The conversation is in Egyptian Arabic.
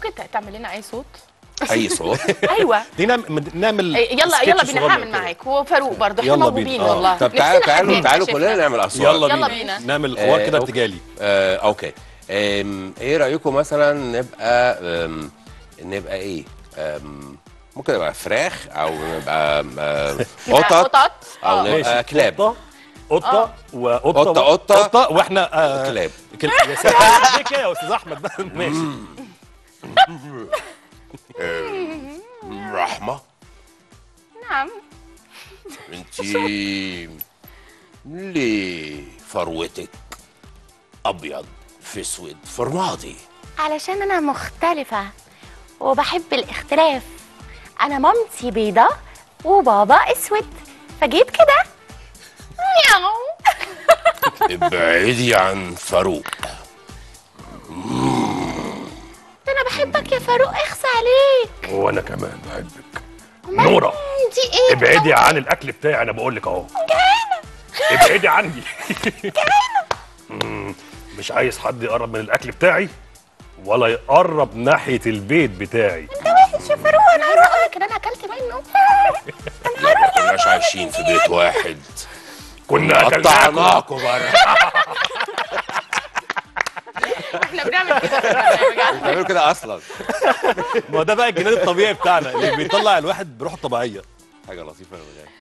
ممكن ت- تعمل لنا اي صوت اي صوت ايوه دي نعمل نعمل إيه، يلا سكتش يلا صغير بينا هعمل كده. معاك وفاروق برضه احنا يلا موهوبين بينا. آه. والله طب نفسنا تعالوا حد تعالوا تعالوا يكتشفنا. كلنا نعمل اصوات يلا يلا بينا, بينا. نعمل حوار آه، كده أوكي. ارتجالي آه، اوكي آم، ايه رايكم مثلا نبقى آم، نبقى ايه آم، ممكن نبقى فراخ او نبقى آم، نبقى قطط قطط. او آه. نبقى كلاب قطه قطه وقطه قطة، قطة. قطه واحنا آه كلاب كل... يا سلام ليه كده يا استاذ احمد بقى ماشي رحمه نعم انتي ليه فروتك ابيض في اسود في رمادي علشان انا مختلفة وبحب الاختلاف انا مامتي بيضة وبابا اسود فجيت كده مياو ابعدي عن فاروق ده انا بحبك يا فاروق اخسى عليك وانا كمان بحبك نورة دي ايه ابعدي عن الاكل بتاعي انا بقول لك اهو ابعدي عني مم، مش عايز حد يقرب من الاكل بتاعي ولا يقرب ناحيه البيت بتاعي وحش يا فاروق انا عايزه اقول لك ان انا اكلت منه لا ما كناش عايشين في بيت واحد كنا اكلناكم قطعناكوا بره احنا بنعمل كده في البرنامج. بتعملوا كده اصلا ما هو ده بقى الجنان الطبيعي بتاعنا اللي بيطلع الواحد بروحه الطبيعيه حاجه لطيفه أوي يعني